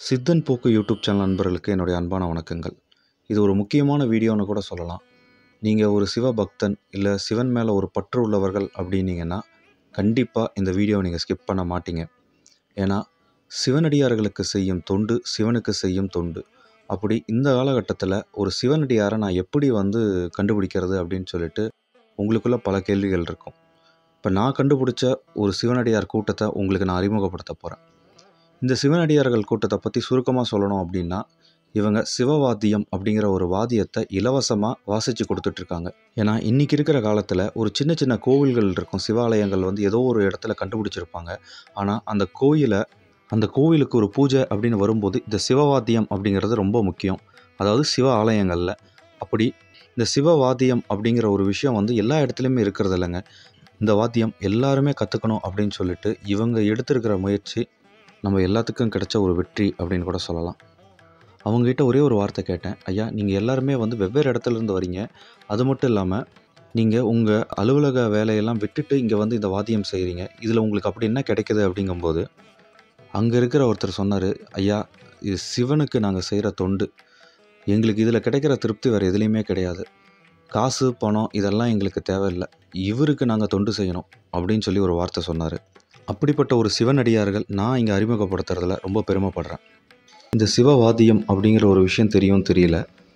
சித்தன் போக்கு YouTube channel நண்பர்களுக்கு என்னுடைய அன்பான வணக்கங்கள் இது ஒரு முக்கியமான வீடியோன்னு கூட சொல்லலாம் நீங்கள் ஒரு சிவபக்தன் இல்லை சிவன் மேலே ஒரு பற்று உள்ளவர்கள் அப்படின்னீங்கன்னா கண்டிப்பாக இந்த வீடியோவை நீங்கள் ஸ்கிப் பண்ண மாட்டீங்க ஏன்னா சிவனடியார்களுக்கு செய்யும் தொண்டு சிவனுக்கு செய்யும் தொண்டு அப்படி இந்த காலகட்டத்தில் ஒரு சிவனடியாரை நான் எப்படி வந்து கண்டுபிடிக்கிறது அப்படின்னு சொல்லிட்டு உங்களுக்குள்ள பல கேள்விகள் இருக்கும் இப்போ நான் கண்டுபிடிச்ச ஒரு சிவனடியார் கூட்டத்தை உங்களுக்கு நான் அறிமுகப்படுத்த போகிறேன் இந்த சிவனடியார்கள் கூட்டத்தை பற்றி சுருக்கமாக சொல்லணும் அப்படின்னா இவங்க சிவவாத்தியம் அப்படிங்கிற ஒரு வாத்தியத்தை இலவசமாக வாசித்து கொடுத்துட்ருக்காங்க ஏன்னா இன்றைக்கி இருக்கிற காலத்தில் ஒரு சின்ன சின்ன கோவில்கள் இருக்கும் சிவாலயங்கள் வந்து ஏதோ ஒரு இடத்துல கண்டுபிடிச்சிருப்பாங்க ஆனால் அந்த கோயிலை அந்த கோவிலுக்கு ஒரு பூஜை அப்படின்னு வரும்போது இந்த சிவவாத்தியம் அப்படிங்கிறது ரொம்ப முக்கியம் அதாவது சிவ ஆலயங்களில் அப்படி இந்த சிவவாத்தியம் அப்படிங்கிற ஒரு விஷயம் வந்து எல்லா இடத்துலையுமே இருக்கிறது இல்லைங்க இந்த வாத்தியம் எல்லாருமே கற்றுக்கணும் அப்படின்னு சொல்லிட்டு இவங்க எடுத்திருக்கிற முயற்சி நம்ம எல்லாத்துக்கும் கிடைச்ச ஒரு வெற்றி அப்படின்னு கூட சொல்லலாம் அவங்ககிட்ட ஒரே ஒரு வார்த்தை கேட்டேன் ஐயா நீங்கள் எல்லாருமே வந்து வெவ்வேறு இடத்துல இருந்து வரீங்க அது மட்டும் இல்லாமல் நீங்கள் உங்கள் அலுவலக வேலையெல்லாம் விட்டுட்டு இங்கே வந்து இந்த வாத்தியம் செய்கிறீங்க இதில் உங்களுக்கு அப்படி என்ன கிடைக்குது அப்படிங்கும்போது அங்கே இருக்கிற ஒருத்தர் சொன்னார் ஐயா இது சிவனுக்கு நாங்கள் செய்கிற தொண்டு எங்களுக்கு இதில் கிடைக்கிற திருப்தி வேறு எதுலேயுமே கிடையாது காசு பணம் இதெல்லாம் எங்களுக்கு தேவையில்லை இவருக்கு நாங்கள் தொண்டு செய்யணும் அப்படின்னு சொல்லி ஒரு வார்த்தை சொன்னார் அப்படிப்பட்ட ஒரு சிவனடியார்கள் நான் இங்கே அறிமுகப்படுத்துறதுல ரொம்ப பெருமைப்படுறேன் இந்த சிவவாத்தியம் அப்படிங்கிற ஒரு விஷயம் தெரியும் தெரியல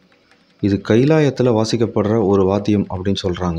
இது கைலாயத்தில் வாசிக்கப்படுற ஒரு வாத்தியம் அப்படின்னு சொல்கிறாங்க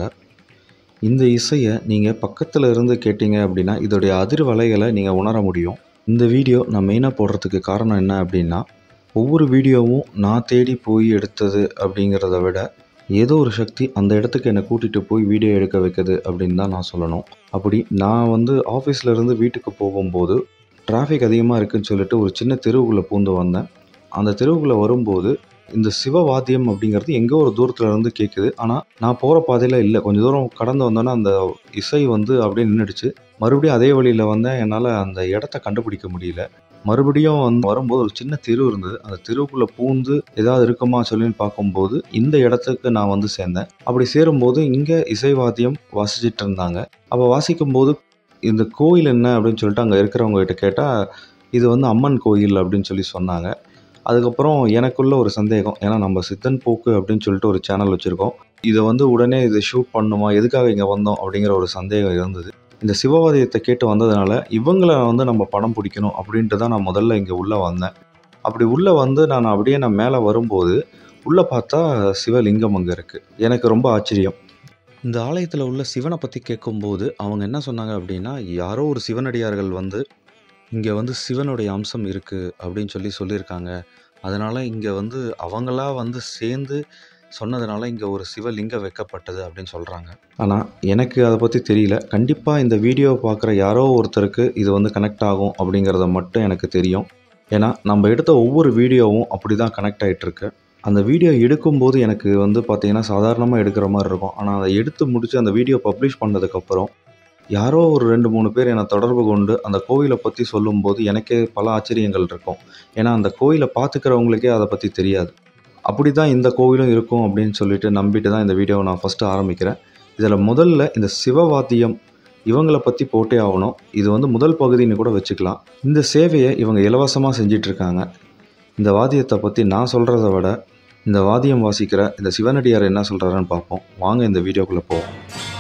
இந்த இசையை நீங்கள் பக்கத்தில் இருந்து கேட்டீங்க அப்படின்னா இதோடைய அதிர்வலைகளை நீங்கள் உணர முடியும் இந்த வீடியோ நான் மெயினாக போடுறதுக்கு காரணம் என்ன அப்படின்னா ஒவ்வொரு வீடியோவும் நான் தேடி போய் எடுத்தது அப்படிங்கிறத விட ஏதோ ஒரு சக்தி அந்த இடத்துக்கு என்னை கூட்டிகிட்டு போய் வீடியோ எடுக்க வைக்குது அப்படின்னு தான் நான் சொல்லணும் அப்படி நான் வந்து ஆஃபீஸில் இருந்து வீட்டுக்கு போகும்போது டிராஃபிக் அதிகமாக இருக்குன்னு சொல்லிட்டு ஒரு சின்ன தெருவுக்குள்ளே பூந்து வந்தேன் அந்த தெருவுக்குள்ளே வரும்போது இந்த சிவவாத்தியம் அப்படிங்கிறது எங்கோ ஒரு தூரத்தில் இருந்து கேட்குது ஆனால் நான் போகிற பாதையில் இல்லை கொஞ்சம் தூரம் கடந்து வந்தோன்னே அந்த இசை வந்து அப்படியே நின்றுடுச்சு மறுபடியும் அதே வழியில் வந்தேன் என்னால் அந்த இடத்த கண்டுபிடிக்க முடியல மறுபடியும் வந்து வரும்போது ஒரு சின்ன தெரு இருந்தது அந்த தெருவுக்குள்ளே பூந்து ஏதாவது இருக்குமா சொல்லின்னு பார்க்கும்போது இந்த இடத்துக்கு நான் வந்து சேர்ந்தேன் அப்படி சேரும்போது இங்கே இசைவாத்தியம் வாசிச்சிட்டு இருந்தாங்க அப்போ வாசிக்கும்போது இந்த கோயில் என்ன அப்படின்னு சொல்லிட்டு அங்கே இருக்கிறவங்க கிட்ட கேட்டால் இது வந்து அம்மன் கோயில் அப்படின்னு சொல்லி சொன்னாங்க அதுக்கப்புறம் எனக்குள்ள ஒரு சந்தேகம் ஏன்னா நம்ம சித்தன் போக்கு அப்படின்னு சொல்லிட்டு ஒரு சேனல் வச்சுருக்கோம் இதை வந்து உடனே இதை ஷூட் பண்ணுமா எதுக்காக இங்கே வந்தோம் அப்படிங்கிற ஒரு சந்தேகம் இருந்தது இந்த சிவவாதியத்தை கேட்டு வந்ததுனால இவங்கள வந்து நம்ம படம் பிடிக்கணும் அப்படின்ட்டு தான் நான் முதல்ல இங்கே உள்ளே வந்தேன் அப்படி உள்ளே வந்து நான் அப்படியே நான் மேலே வரும்போது உள்ளே பார்த்தா சிவலிங்கம் அங்கே இருக்குது எனக்கு ரொம்ப ஆச்சரியம் இந்த ஆலயத்தில் உள்ள சிவனை பற்றி கேட்கும்போது அவங்க என்ன சொன்னாங்க அப்படின்னா யாரோ ஒரு சிவனடியார்கள் வந்து இங்கே வந்து சிவனுடைய அம்சம் இருக்குது அப்படின்னு சொல்லி சொல்லியிருக்காங்க அதனால் இங்கே வந்து அவங்களா வந்து சேர்ந்து சொன்னதுனால இங்கே ஒரு சிவலிங்கம் வைக்கப்பட்டது அப்படின்னு சொல்கிறாங்க ஆனால் எனக்கு அதை பற்றி தெரியல கண்டிப்பாக இந்த வீடியோவை பார்க்குற யாரோ ஒருத்தருக்கு இது வந்து கனெக்ட் ஆகும் அப்படிங்கிறத மட்டும் எனக்கு தெரியும் ஏன்னா நம்ம எடுத்த ஒவ்வொரு வீடியோவும் அப்படி தான் கனெக்ட் ஆகிட்டுருக்கு அந்த வீடியோ எடுக்கும்போது எனக்கு வந்து பார்த்திங்கன்னா சாதாரணமாக எடுக்கிற மாதிரி இருக்கும் ஆனால் அதை எடுத்து முடித்து அந்த வீடியோ பப்ளிஷ் பண்ணதுக்கப்புறம் யாரோ ஒரு ரெண்டு மூணு பேர் என்னை தொடர்பு கொண்டு அந்த கோவிலை பற்றி சொல்லும்போது எனக்கே பல ஆச்சரியங்கள் இருக்கும் ஏன்னா அந்த கோவிலை பார்த்துக்கிறவங்களுக்கே அதை பற்றி தெரியாது அப்படி தான் இந்த கோவிலும் இருக்கும் அப்படின்னு சொல்லிட்டு நம்பிட்டு தான் இந்த வீடியோவை நான் ஃபஸ்ட்டு ஆரம்பிக்கிறேன் இதில் முதல்ல இந்த சிவவாத்தியம் இவங்களை பற்றி போட்டே ஆகணும் இது வந்து முதல் பகுதின்னு கூட வச்சுக்கலாம் இந்த சேவையை இவங்க இலவசமாக செஞ்சிட்ருக்காங்க இந்த வாத்தியத்தை பற்றி நான் சொல்கிறத விட இந்த வாத்தியம் வாசிக்கிற இந்த சிவனடியார் என்ன சொல்கிறாருன்னு பார்ப்போம் வாங்க இந்த வீடியோக்குள்ளே போவோம்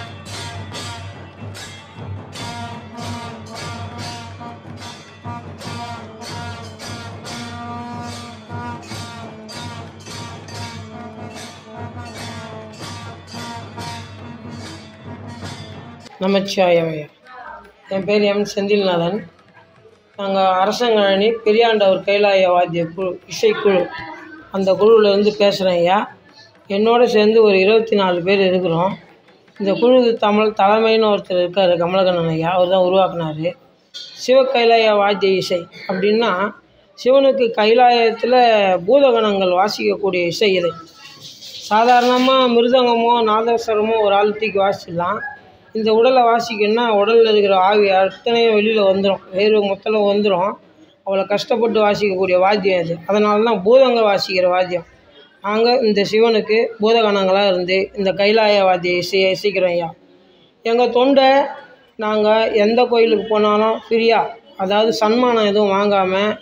நமச்சிவாயமையா என் பேர் எம் செந்தில்நாதன் நாங்கள் அரசங்கழனி பெரியாண்டவர் கைலாய வாத்திய குழு இசைக்குழு அந்த குழுவிலேருந்து பேசுகிறேன் ஐயா என்னோடு சேர்ந்து ஒரு இருபத்தி நாலு பேர் இருக்கிறோம் இந்த குழு தமிழ் தலைமைன்னு ஒருத்தர் இருக்கார் கமலகண்ணன் ஐயா அவர் தான் உருவாக்குனார் சிவ கைலாய வாத்திய இசை அப்படின்னா சிவனுக்கு கைலாயத்தில் பூதகணங்கள் வாசிக்கக்கூடிய இசை இது சாதாரணமாக மிருதங்கமோ நாதஸ்வரமோ ஒரு ஆள் தூக்கி வாசிச்சிடலாம் இந்த உடலை வாசிக்கணும்னா உடலில் இருக்கிற ஆவி அத்தனையும் வெளியில் வந்துடும் வேறு மொத்தம் வந்துடும் அவ்வளோ கஷ்டப்பட்டு வாசிக்கக்கூடிய வாத்தியம் இது அதனால தான் பூதங்கள் வாசிக்கிற வாத்தியம் நாங்கள் இந்த சிவனுக்கு பூதகணங்களாக இருந்து இந்த கைலாய வாத்திய இசையை இசைக்கிறோம் ஐயா எங்கள் தொண்டை நாங்கள் எந்த கோயிலுக்கு போனாலும் ஃப்ரீயாக அதாவது சன்மானம் எதுவும் வாங்காமல்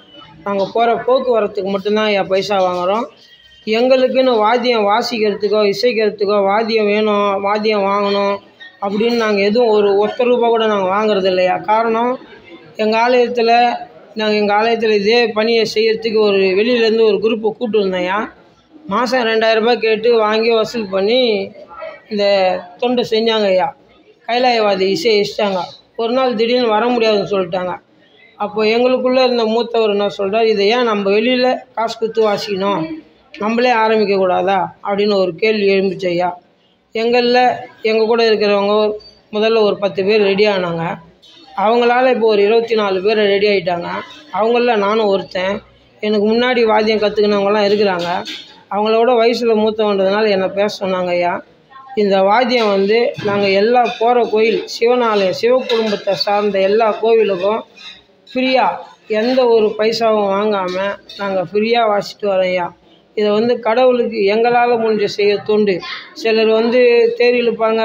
நாங்கள் போகிற போக்குவரத்துக்கு மட்டும்தான் ஐயா பைசா வாங்குகிறோம் எங்களுக்குன்னு வாத்தியம் வாசிக்கிறதுக்கோ இசைக்கிறதுக்கோ வாத்தியம் வேணும் வாத்தியம் வாங்கணும் அப்படின்னு நாங்கள் எதுவும் ஒரு ஒத்த ரூபா கூட நாங்கள் வாங்குறது இல்லையா காரணம் எங்கள் ஆலயத்தில் நாங்கள் எங்கள் ஆலயத்தில் இதே பணியை செய்யறதுக்கு ஒரு வெளியிலேருந்து ஒரு குரூப்பை கூப்பிட்டு வந்தேன்யா மாதம் ரெண்டாயிரரூபா கேட்டு வாங்கி வசூல் பண்ணி இந்த தொண்டை செஞ்சாங்க ஐயா கைலாயவாதி இசையை இஷ்டாங்க ஒரு நாள் திடீர்னு வர முடியாதுன்னு சொல்லிட்டாங்க அப்போ எங்களுக்குள்ளே இருந்த மூத்தவர் என்ன சொல்கிறார் இதை ஏன் நம்ம வெளியில் காசு கொடுத்து வாசிக்கணும் நம்மளே ஆரம்பிக்க கூடாதா அப்படின்னு ஒரு கேள்வி எழும்பிச்சு ஐயா எங்களில் எங்கள் கூட இருக்கிறவங்க முதல்ல ஒரு பத்து பேர் ரெடி ஆனாங்க அவங்களால இப்போ ஒரு இருபத்தி நாலு பேர் ரெடி ஆகிட்டாங்க அவங்கள நானும் ஒருத்தன் எனக்கு முன்னாடி வாத்தியம் கற்றுக்கினவங்களாம் இருக்கிறாங்க அவங்களோட வயசில் மூத்தவன்றதுனால என்னை பேச சொன்னாங்க ஐயா இந்த வாத்தியம் வந்து நாங்கள் எல்லா போகிற கோயில் சிவனாலயம் சிவகுடும்பத்தை சார்ந்த எல்லா கோவிலுக்கும் ஃப்ரீயாக எந்த ஒரு பைசாவும் வாங்காமல் நாங்கள் ஃப்ரீயாக வாசிட்டு வரோம் ஐயா இதை வந்து கடவுளுக்கு எங்களால் முடிஞ்ச செய்ய தொண்டு சிலர் வந்து தேர் இழுப்பாங்க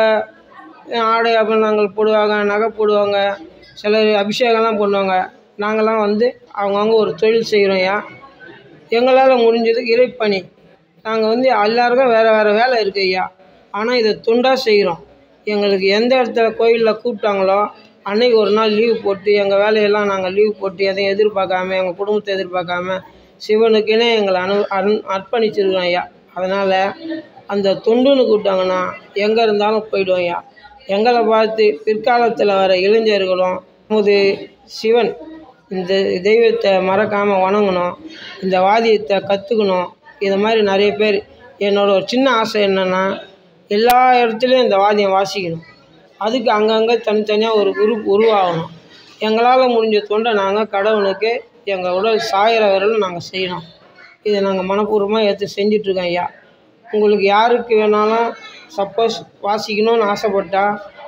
ஆடை அபரணங்கள் போடுவாங்க நகை போடுவாங்க சிலர் அபிஷேகம்லாம் பண்ணுவாங்க நாங்கள்லாம் வந்து அவங்கவுங்க ஒரு தொழில் செய்கிறோம் ஐயா எங்களால் முடிஞ்சது இறைப்பணி நாங்கள் வந்து எல்லாருக்கும் வேறு வேறு வேலை இருக்குது ஐயா ஆனால் இதை துண்டாக செய்கிறோம் எங்களுக்கு எந்த இடத்துல கோயிலில் கூப்பிட்டாங்களோ அன்னைக்கு ஒரு நாள் லீவு போட்டு எங்கள் வேலையெல்லாம் நாங்கள் லீவு போட்டு எதையும் எதிர்பார்க்காம எங்கள் குடும்பத்தை எதிர்பார்க்காம சிவனுக்குன்னே எங்களை அனு அன் அர்ப்பணிச்சிருக்கோம் ஐயா அதனால் அந்த தொண்டுன்னு கூப்பிட்டாங்கன்னா எங்கே இருந்தாலும் போயிடுவோம் ஐயா எங்களை பார்த்து பிற்காலத்தில் வர இளைஞர்களும் நமது சிவன் இந்த தெய்வத்தை மறக்காமல் வணங்கணும் இந்த வாத்தியத்தை கற்றுக்கணும் இது மாதிரி நிறைய பேர் என்னோட ஒரு சின்ன ஆசை என்னென்னா எல்லா இடத்துலையும் இந்த வாத்தியம் வாசிக்கணும் அதுக்கு அங்கங்கே தனித்தனியாக ஒரு குரூப் உருவாகணும் எங்களால் முடிஞ்ச தொண்டை நாங்கள் கடவுளுக்கு எங்கள் உடல் சாயிற வரையிலும் நாங்கள் செய்யணும் இதை நாங்கள் மனப்பூர்வமாக ஏற்று செஞ்சிட்ருக்கோம் ஐயா உங்களுக்கு யாருக்கு வேணாலும் சப்போஸ் வாசிக்கணும்னு ஆசைப்பட்டா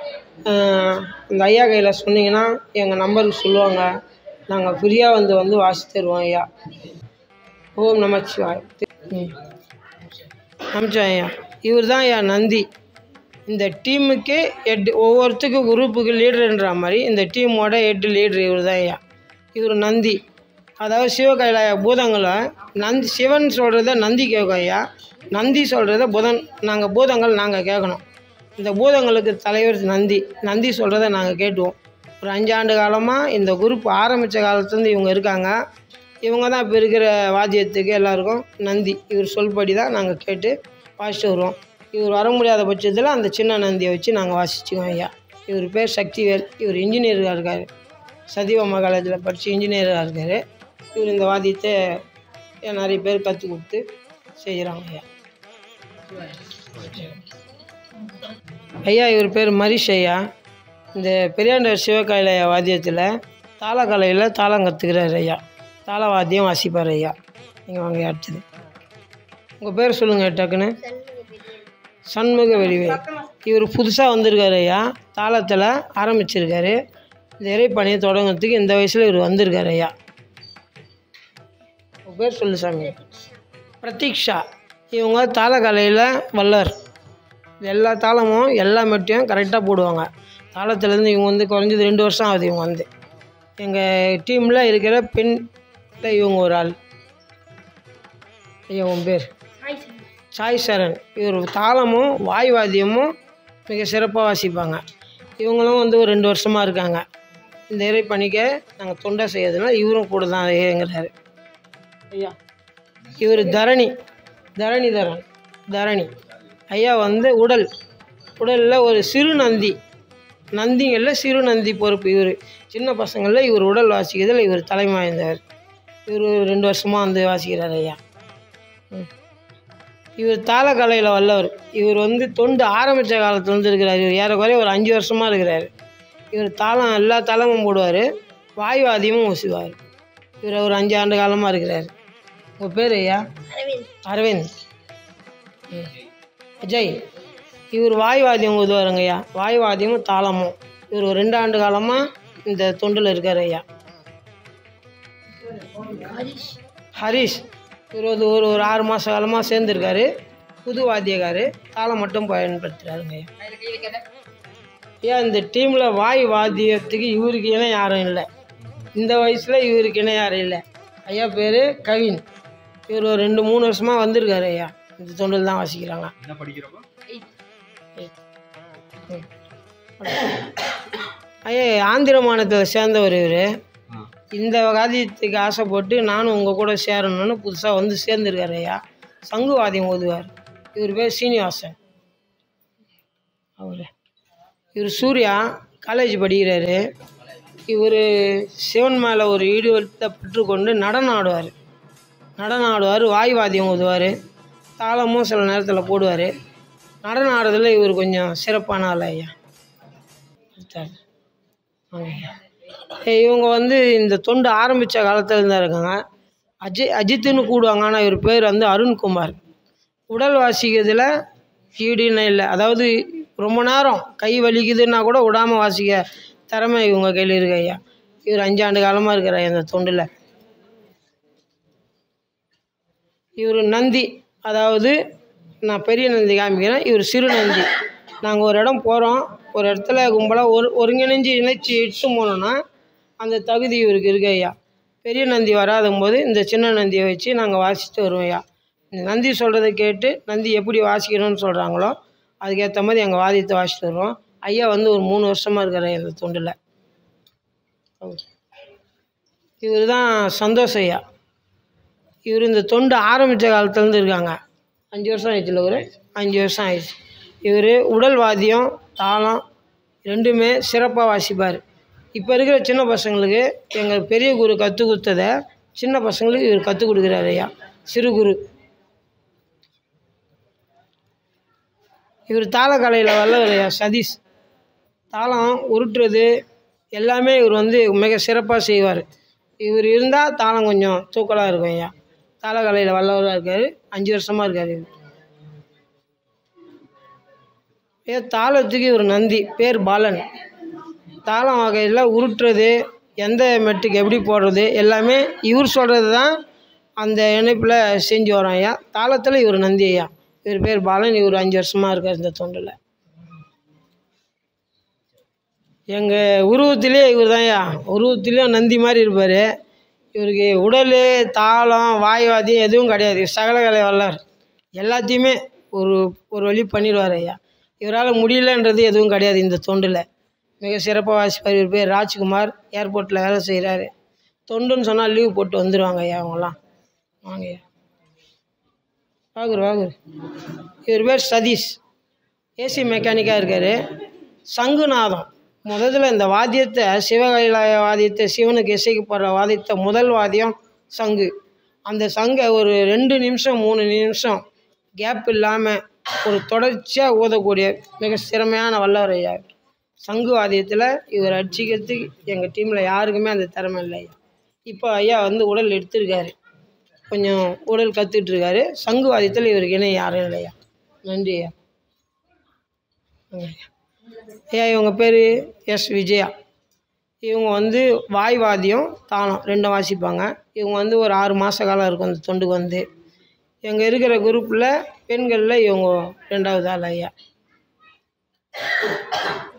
ஆஹ், இந்த ஐயா கையில் சொன்னீங்கன்னா எங்கள் நம்பருக்கு சொல்லுவாங்க நாங்கள் ஃப்ரீயாக வந்து வந்து வாசி தருவோம் ஐயா ஓம் நமச்சிவாய் ம் அமிச்சோம் ஐயா இவர் தான் ஐயா நந்தி இந்த டீமுக்கு ஹெட் ஒவ்வொருத்துக்கும் குரூப்புக்கு லீடருன்ற மாதிரி இந்த டீமோட ஹெட் லீடர் இவர் தான் ஐயா இவர் நந்தி அதாவது சிவகைலாய பூதங்களை நந்தி சிவன் சொல்கிறத நந்தி கேட்கும் ஐயா நந்தி சொல்கிறத புதன் நாங்கள் பூதங்கள் நாங்கள் கேட்கணும் இந்த பூதங்களுக்கு தலைவர் நந்தி நந்தி சொல்கிறத நாங்கள் கேட்டுவோம் ஒரு அஞ்சாண்டு காலமாக இந்த குரூப் ஆரம்பித்த காலத்துலேருந்து இவங்க இருக்காங்க இவங்க தான் இப்போ இருக்கிற வாத்தியத்துக்கு எல்லாருக்கும் நந்தி இவர் சொல்படி தான் நாங்கள் கேட்டு வாசிட்டு வருவோம் இவர் வர முடியாத பட்சத்தில் அந்த சின்ன நந்தியை வச்சு நாங்கள் வாசிச்சுக்குவோம் ஐயா இவர் பேர் சக்திவேல் இவர் இன்ஜினியராக இருக்கார் சதிவம்மா காலேஜில் படித்து இன்ஜினியராக இருக்கார் இவர் இந்த வாத்தியத்தை நிறைய பேர் கற்றுக் கொடுத்து செய்கிறாங்க ஐயா ஐயா இவர் பேர் மரிஷ் ஐயா இந்த பெரியாண்டவர் சிவகாயில வாத்தியத்தில் தாளக்கலையில் தாளம் கற்றுக்கிறார் ஐயா தாள வாத்தியம் வாசிப்பார் ஐயா நீங்கள் வாங்க அடுத்தது உங்கள் பேர் சொல்லுங்கள் டக்குன்னு சண்முக வெளிவே இவர் புதுசாக வந்திருக்காரு ஐயா தாளத்தில் ஆரம்பிச்சிருக்காரு இந்த இறைப்பணியை தொடங்குறதுக்கு இந்த வயசில் இவர் வந்திருக்காரு ஐயா உங்கள் பேர் சொல்லு சாமி பிரதீக்ஷா இவங்க தாளக்கலையில் வல்லர் இது எல்லா தாளமும் எல்லா மெட்டையும் கரெக்டாக போடுவாங்க தாளத்துலேருந்து இவங்க வந்து குறைஞ்சது ரெண்டு வருஷம் ஆகுது இவங்க வந்து எங்கள் டீமில் இருக்கிற பெண் இவங்க ஒரு ஆள் ஐயா உன் பேர் சாய் சரண் இவர் தாளமும் வாய்வாத்தியமும் மிக சிறப்பாக வாசிப்பாங்க இவங்களும் வந்து ஒரு ரெண்டு வருஷமாக இருக்காங்க இந்த இறை பணிக்க நாங்கள் தொண்டை செய்யறதுனா இவரும் கூட தான் ஏங்கிறாரு ஐயா இவர் தரணி தரணிதரன் தரணி ஐயா வந்து உடல் உடலில் ஒரு சிறு நந்தி நந்திங்களில் சிறு நந்தி பொறுப்பு இவர் சின்ன பசங்களில் இவர் உடல் வாசிக்கிறதுல இவர் தலைமை வாய்ந்தவர் இவர் ஒரு ரெண்டு வருஷமாக வந்து வாசிக்கிறார் ஐயா ம். இவர் தாளக்கலையில் வல்லவர் இவர் வந்து தொண்டு ஆரம்பித்த காலத்துல இருந்து இருக்கிறார் இவர் ஏறக்குறைய ஒரு அஞ்சு வருஷமாக இருக்கிறார் இவர் தாளம் எல்லா தாளமும் போடுவார் வாயுவாதியமும் ஊசுவார் இவர் ஒரு அஞ்சு ஆண்டு காலமாக இருக்கிறார் உங்கள் பேர் ஐயா அரவிந்த் ம். அஜய் இவர் வாயுவாதியம் ஊதுவாருங்க ஐயா வாயுவாதியமும் தாளமும் இவர் ஒரு ரெண்டு ஆண்டு காலமாக இந்த தொண்டில் இருக்கார் ஐயா ஹரிஷ் இவர் வந்து ஒரு ஒரு ஆறு மாத காலமாக சேர்ந்துருக்காரு புது வாத்தியக்காரு தாளம் மட்டும் பயன்படுத்துகிறாருங்க ஐயா ஐயா இந்த டீமில் வாய் வாத்தியத்துக்கு இவருக்கு இணை யாரும் இல்லை இந்த வயசில் இவருக்கு இணை யாரும் இல்லை ஐயா பேர் கவின் இவர் ஒரு ரெண்டு மூணு வருஷமாக வந்திருக்காரு ஐயா இந்த தொண்டில் தான் வாசிக்கிறாங்க என்ன படிக்கிறப்போ ஐயா ஆந்திர மாநிலத்தை சேர்ந்தவர் இவர் ஆ இந்த வாத்தியத்துக்கு ஆசைப்பட்டு நானும் உங்கள் கூட சேரணும்னு புதுசாக வந்து சேர்ந்துருக்காரு ஐயா சங்கு வாத்தியம் ஓதுவார் இவர் பேர் சீனிவாசன் அவர் இவர் சூர்யா காலேஜ் படிக்கிறாரு இவர் சிவன் மேலே ஒரு ஈடுபட்ட பெற்றுக்கொண்டு நடனம் ஆடுவார் நடனம் ஆடுவார் வாய் வாத்தியம் ஊதுவார் தாளமும் சில நேரத்தில் போடுவார் நடனம் ஆடுறதுல இவர் கொஞ்சம் சிறப்பான ஆள் ஐயா அடுத்தாரு. வாங்க ஐயா ஏய், இவங்க வந்து இந்த தொண்டு ஆரம்பித்த காலத்தில் இருந்தா இருக்காங்க அஜய் அஜித்துன்னு கூடுவாங்க ஆனால் இவர் பேர் வந்து அருண்குமார் உடல் வாசிக்கிறதுல ஈடுன்னு இல்லை அதாவது ரொம்ப நேரம் கை வலிக்குதுன்னா கூட விடாமல் வாசிக்க திறமை இவங்க கையில் இருக்கு ஐயா இவர் அஞ்சாண்டு காலமாக இருக்கிற இந்த தொண்டில் இவர் நந்தி அதாவது நான் பெரிய நந்தி காமிக்கிறேன் இவர் சிறு நந்தி நாங்கள் ஒரு இடம் போகிறோம் ஒரு இடத்துல கும்பலாக ஒரு ஒருங்கிணைஞ்சு இணைச்சி இட்டு போனோன்னா அந்த தகுதி இவருக்கு இருக்கு ஐயா பெரிய நந்தி வராதும் போது இந்த சின்ன நந்தியை வச்சு நாங்கள் வாசிச்சுட்டு வருவோம் ஐயா இந்த நந்தி சொல்கிறத கேட்டு நந்தி எப்படி வாசிக்கணும்னு சொல்கிறாங்களோ அதுக்கேற்ற மாதிரி எங்கள் வாதியத்தை வாசிட்டு வருவோம் ஐயா வந்து ஒரு மூணு வருஷமாக இருக்கிற இந்த தொண்டில் இவர் தான் சந்தோஷ் ஐயா இவர் இந்த தொண்டு ஆரம்பித்த காலத்துலேருந்து இருக்காங்க அஞ்சு வருஷம் ஆயிடுச்சுல ஒரு அஞ்சு வருஷம் ஆயிடுச்சு இவர் உடல் வாத்தியம் தாளம் ரெண்டுமே சிறப்பாக வாசிப்பார் இப்போ இருக்கிற சின்ன பசங்களுக்கு எங்கள் பெரிய குரு கற்றுக் கொடுத்ததை சின்ன பசங்களுக்கு இவர் கற்றுக் கொடுக்குறாரு ஐயா சிறு குரு இவர் தாளக்கலையில் வல்லவர் ஐயா சதீஷ் தாளம் உருட்டுறது எல்லாமே இவர் வந்து மிக சிறப்பாக செய்வார் இவர் இருந்தால் தாளம் கொஞ்சம் தூக்கலாக இருக்கும் ஐயா தாளக்கலையில் வல்லவராக இருக்கார் அஞ்சு வருஷமாக இருக்கார் இவர் ஏ தாளத்துக்கு இவர் நந்தி பேர் பாலன் தாளம் வகையில் உருட்டுறது எந்த மெட்டுக்கு எப்படி போடுறது எல்லாமே இவர் சொல்கிறது தான் அந்த இணைப்பில் செஞ்சு வரோம் ஐயா தாளத்தில் இவர் நந்தி ஐயா இவர் பேர் பாலன் இவர் அஞ்சு வருஷமாக இருக்கார் இந்த தொண்டில் எங்கள் உருவத்திலே இவர் தான்யா உருவத்திலேயும் நந்தி மாதிரி இருப்பார் இவருக்கு உடல் தாளம் வாய்வாதியம் எதுவும் கிடையாது சகலகலை வல்லார் எல்லாத்தையுமே ஒரு ஒரு வழி பண்ணிடுவார் ஐயா இவரால் முடியலன்றது எதுவும் கிடையாது இந்த தொண்டில் மிக சிறப்பாக வாசிப்பார் இவர் பேர் ராஜ்குமார் ஏர்போர்ட்டில் வேலை செய்கிறாரு தொண்டுன்னு சொன்னால் லீவ் போட்டு வந்துடுவாங்க ஐயா அவங்களாம் வாங்க ஐயா வாகுரு வாகுரு இவர் பேர் சதீஷ் ஏசி மெக்கானிக்காக இருக்கார் சங்குநாதம் முதல்ல இந்த வாத்தியத்தை சிவகைலாய வாத்தியத்தை சிவனுக்கு இசைக்கப்படுற வாத்தியத்தை முதல் வாத்தியம் சங்கு அந்த சங்கை ஒரு ரெண்டு நிமிஷம் மூணு நிமிஷம் கேப் இல்லாமல் ஒரு தொடர்ச்சியாக ஊதக்கூடிய மிக திறமையான வல்லவர் ஐயா சங்கு வாத்தியத்தில் இவர் அடிச்சிக்கிறதுக்கு எங்கள் டீமில் யாருக்குமே அந்த திறமை இல்லை ஐயா இப்போ ஐயா வந்து உடல் எடுத்திருக்காரு கொஞ்சம் உடல் கற்றுட்டு இருக்காரு சங்கு வாத்தியத்தில் இவருக்கு இணை யாரும் இல்லையா நன்றி ஐயா வாங்க ஐயா ஐயா இவங்க பேர் எஸ் விஜயா இவங்க வந்து வாய் வாத்தியம் தாளம் ரெண்டும் வாசிப்பாங்க இவங்க வந்து ஒரு ஆறு மாத காலம் இருக்கும் அந்த தொண்டுக்கு வந்து எங்கள் இருக்கிற குரூப்பில் பெண்களில் இவங்க ரெண்டாவது ஆள் ஐயா